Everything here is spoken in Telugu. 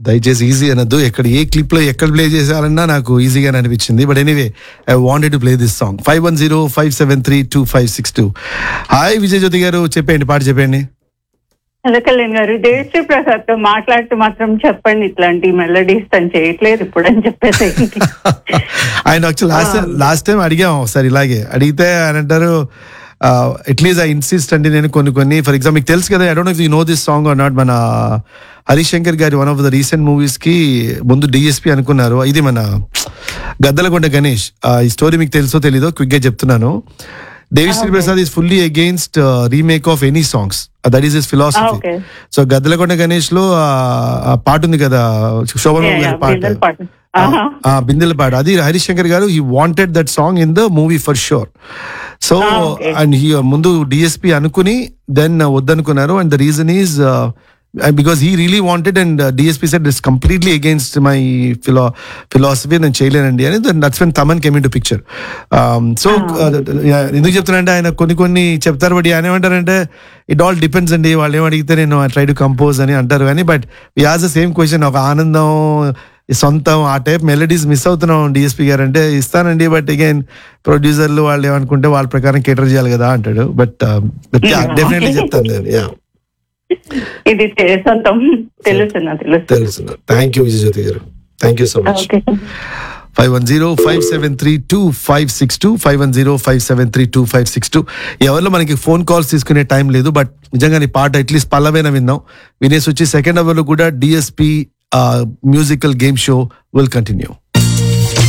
దయచేసి ఈజీ అనొద్దు ఎక్కడ ఏ క్లిప్ లో ఎక్కడ ప్లే చేయాలన్నా నాకు ఈజీగానే అనిపించింది but anyway I wanted to play this song five one zero five seven three two five six two hi Vijay Jyothi garu చెప్పండి పాట చెప్పండి కళ్యాణ్ గారు దేవశ్రీ ప్రసాద్ తో మాట్లాడుతూ మాత్రం చెప్పండి ఇట్లాంటి మెలడీస్ తను చేయట్లేదు ఇప్పుడు అని చెప్పేసి ఆయన యాక్చువల్ లాస్ట్ లాస్ట్ టైం అడిగాం ఒకసారి ఇలాగే అడిగితే ఆయన అంటారు అట్లీస్ట్ ఐ ఇన్సిస్ట్ అండి నేను కొన్ని కొన్ని ఫర్ ఎగ్జాంపుల్ మీకు తెలుసు కదా I don't you know this song or not మన హరిశంకర్ గారి one of the recent movies కి ముందు డిఎస్పి అనుకున్నారు ఇది మన గద్దలకొండ గణేష్ ఆ, ఈ స్టోరీ మీకు తెలుసో తెలీదో క్విక్ గా చెప్తున్నాను Devi Sri Prasad is fully against remake of any songs that is is philosophy okay. So Gaddalakonda Ganesh లో ఆ, ఆ పాట ఉంది కదా శోభన్ బాబు గారి బిందెల పాట పాట ఆహా. ఆ బిందెల పాట అది Harishankar garu he wanted that song in the movie for sure so Ah, okay. And he ముందు డిఎస్పి అనుకుని దెన్ వద్దనుకున్నారు and the reason is because he really wanted and DSP said is completely against my philo philosophy నేను చేయలేనండి అని దట్స్ వెన్ తమన్ కెమ్ ఇన్ టు పిక్చర్ సో ఎందుకు చెప్తున్నానంటే ఆయన కొన్ని కొన్ని చెప్తారు బట్ ఆయన ఏమంటారంటే ఇట్ ఆల్ డిపెండ్స్ అండి వాళ్ళు ఏమడిగితే నేను ట్రై టు కంపోజ్ అని అంటారు కానీ but as the same question ఒక ఆనందం ఈ సొంతం ఆ టైప్ మెలడీస్ మిస్ అవుతున్నాం డిఎస్పీ గారు అంటే ఇస్తానండి బట్ అగైన్ ప్రొడ్యూసర్లు వాళ్ళు ఏమనుకుంటే వాళ్ళ ప్రకారం కేటర్ చేయాలి కదా అంటాడు బట్ డెఫినెట్లీ చెప్తాను యా ఇది చే- సొంతం తెలుసు నా తెలుసు తెలుసు thank you Vijay Jyothi garu thank you so much okay five one zero five seven three two five six two five one zero five seven three two five six two ఎవరిలో మనకి ఫోన్ కాల్స్ తీసుకునే టైం లేదు బట్ నిజంగా నీ పాట అట్లీస్ట్ పల్లవైనా విందాం వినేసి వచ్చి సెకండ్ అవర్ లో కూడా DSP musical game show will continue